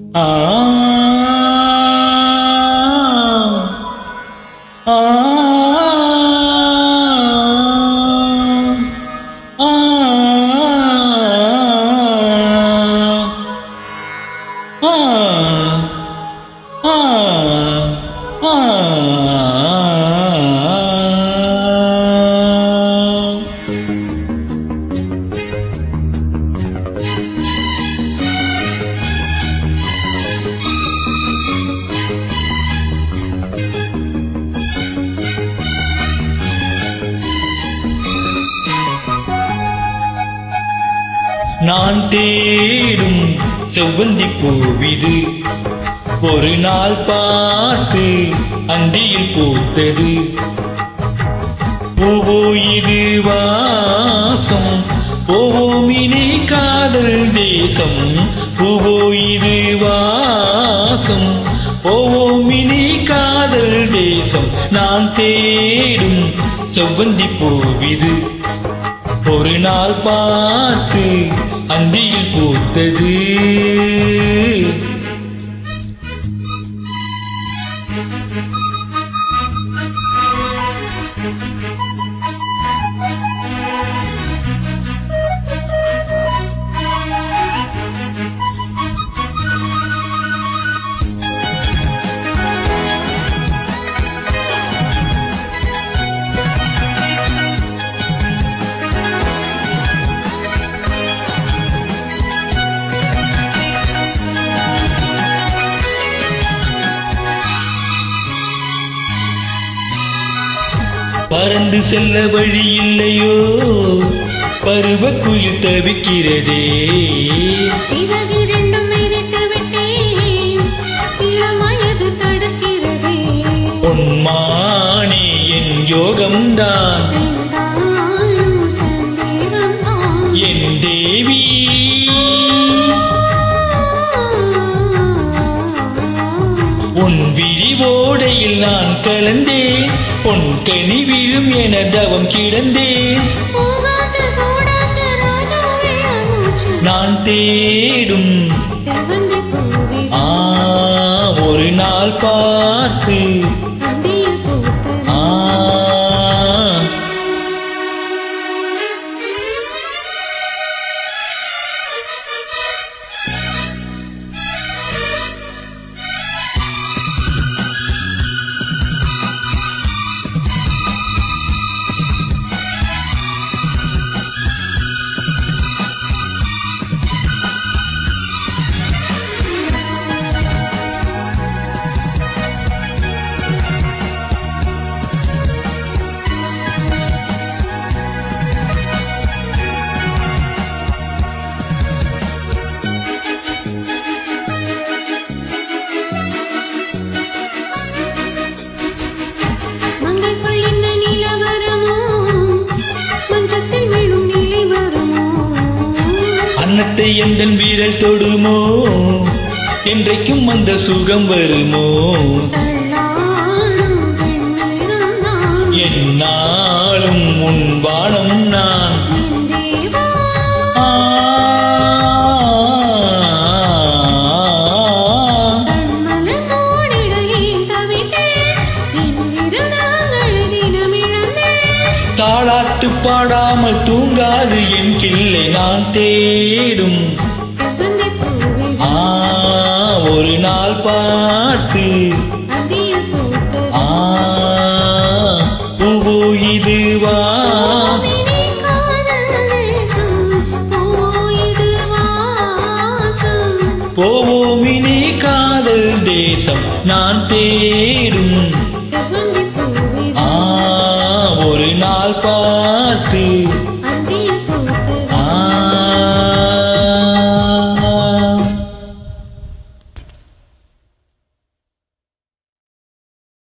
ஆ ஆ ஆ ஆ ஆ ஆ நான் தேடும் செவ்வந்தி பூவிது ஒரு நாள் பார்த்து அந்தியில் பூத்தது பூவோ இது வாசம் போவோமினி காதல் தேசம் பூவோ இது வாசம் போவோமினி காதல் தேசம் நான் தேடும் செவ்வந்தி பூவிது ஒரு நாள் பார்த்து அந்தியில் பூத்தது பறந்து செல்ல வழி இல்லையோ பருவ குயில் தவிக்கிறதே சிறகிரண்டும் மிதித்து விட்டேன் இளமயது தடுக்கிறதே பொன்மானே என் யோகம்தான் என்றாலும் சந்தேகம்தான் என் தேவி உன் விழிவோடையில் நான் கலந்தேன் பொன் கனி விழும் என தவம் கிடந்தேன் போகாத சோடாச்ச ராஜாவே அனுச்சு நான் தேடும் செவ்வந்தி பூவே ஆ ஒரு நாள் பார்த்து அந்தியில் பூத்தது ஆ மங்கைக்குள் என்ன நிலவரமோ மஞ்சத்தில் விழும் நிலை வருமோ அன்னத்தை எந்தன் வீரல் தொடுமோ என்றைக்கும் அந்த சுகம் வருமோ தள்ளாடும் பெண்மேகம்தான் என்னாலும் உன் வானம் நான் என் தேவா ஆ. தன்மலமோடிடையே தவித்தேன் என் விருந்தகங்களை தினமிழந்தேன் தாளாட்டு பாடாமல் தூங்காது என் கிள்ளை நான் தேடும் செவ்வந்தி பூவே ஆ ஒரு நாள் பார்த்து அந்தியில் பூத்தது ஆ பூவோ இதுவா பூவினி காதல் தேசம் போயிது வாசம் போவோமினி காதல் தேசம் நான் தேடும்